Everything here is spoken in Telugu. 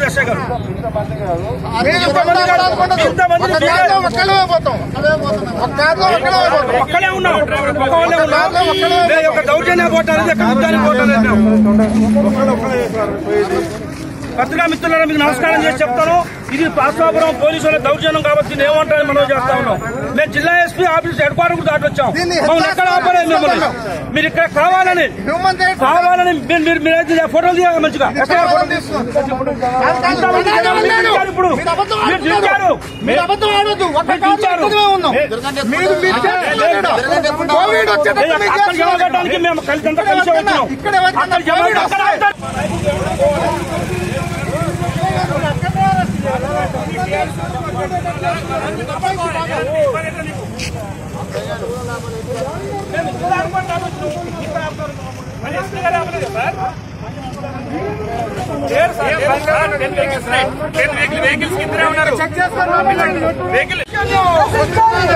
ఎస్ఐ గారు ఇంతమంది కాదు మీరు ఇంతమంది కాదు. ఇంతమంది ఒక కార్లో ఒక్కళ్ళే పోతాం ఒక కార్లో ఒక్కళ్ళే పోతాం ఒక్కడే ఉన్నాం ఒక్క వాళ్ళే ఉన్నాం మేము ఒక దౌర్జన్య పోటాలి కలుపుతానికి పోటాలి పత్రికా మిత్రులను మీకు నమస్కారం చేసి చెప్తాను ఇది పాస్వాపురం పోలీసు వాళ్ళ దౌర్జన్యం కాబట్టి దీన్ని ఏమంటారని మనం చేస్తా ఉన్నాం మేము జిల్లా ఎస్పీ ఆఫీస్ హెడ్ క్వార్టర్ కూడా దాటి వచ్చాం దీన్ని మమ్మల్ని ఎక్కడ ఆపలేదు మిమ్మల్ని మీరు ఇక్కడ కావాలని హ్యూమన్ రైట్స్ కావాలని మీరు మీరు మీరు అయితే ఫోటోలు తీయాలి మంచిగా ఎక్కడ ఫోటోలు ఇంతమంది జనం మీరు దించారు ఇప్పుడు మీరు అబద్ధం మీరు దించారు మీరు అబద్ధం ఆడొద్దు ఒక్క మీరు కార్లో దించారు. ఒక్కళ్ళమే ఉన్నాం మీరు మీరు చేస్తున్నారు ఈడ. కోవిడ్ వచ్చేటప్పుడు మీరు అక్కడ జమ చేస్తున్నారు. కట్టడానికి మేము కలిసి అంతా కలిసి వచ్చినాం ఇక్కడ ఎవరికన్నా అక్కడ జమ కోవిడ్ అక్కడ వస్తే- అక్కడ చెక్ చేస్తారు